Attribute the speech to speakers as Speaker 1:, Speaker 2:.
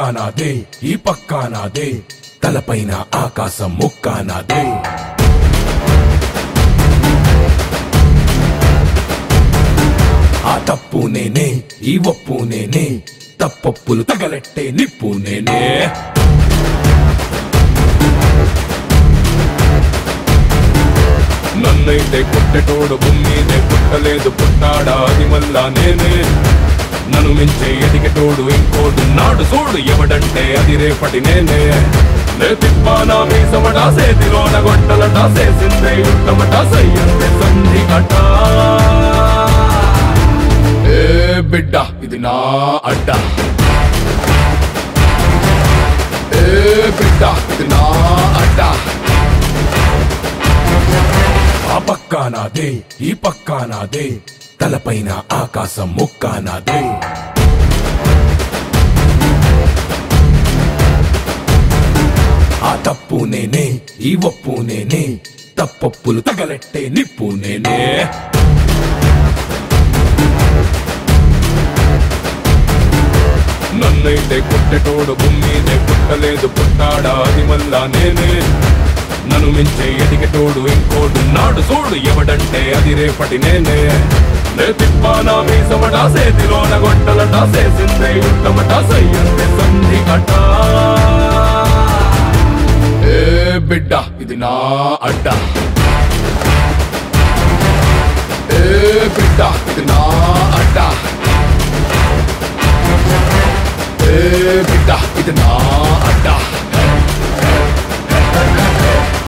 Speaker 1: పక్కానాదే ఈ పక్కానాదే తలపైన ఆకాశం ముక్కానాదే ఆ తప్పు నేనే ఈ ఒప్పు నేనే తప్పప్పులు తగలెట్టే నిప్పు నేనే నన్నైతే పుట్టెటోడు భూమినే పుట్టలేదు పుట్టాడా అది మళ్ళా నేనే నన్ను మించే ఎదిగటోడు ఇంకోడు నాడు చూడు ఎవడంటే అది రేపటి నేనే నే తిప్పానా మీసమటా సేతిలోన గొట్టలటా సేసిందే యుద్ధమటా సయ్యందే సంధి అటా ఏ బిడ్డ ఇది నా అడ్డ ఏ బిడ్డ ఇది నా అడ్డ ఆ పక్కానాదే ఈ పక్కానాదే తలపైన ఆకాశం ముక్కానాదే ఆ తప్పు నేనే ఈ ఒప్పు నేనే తప్పప్పులు తగలెట్టే నిప్పు నేనే నన్నైతే పుట్టెటోడు భూమినే పుట్టలేదు పుట్టాడా అది మళ్ళా నేనే నన్ను మించే ఎదిగటోడు ఇంకోడు నాడు చూడు ఎవడంటే అది రేపటి నేనే నే తిప్పానా మీసమటా సేతిలోన గొట్టలటా సేసిందే యుద్ధమటా సయ్యందే సంధి అటా ఏ బిడ్డ ఇది నా అడ్డ ఏ బిడ్డ ఇది నా అడ్డ ఏ బిడ్డ ఇది నా అడ్డ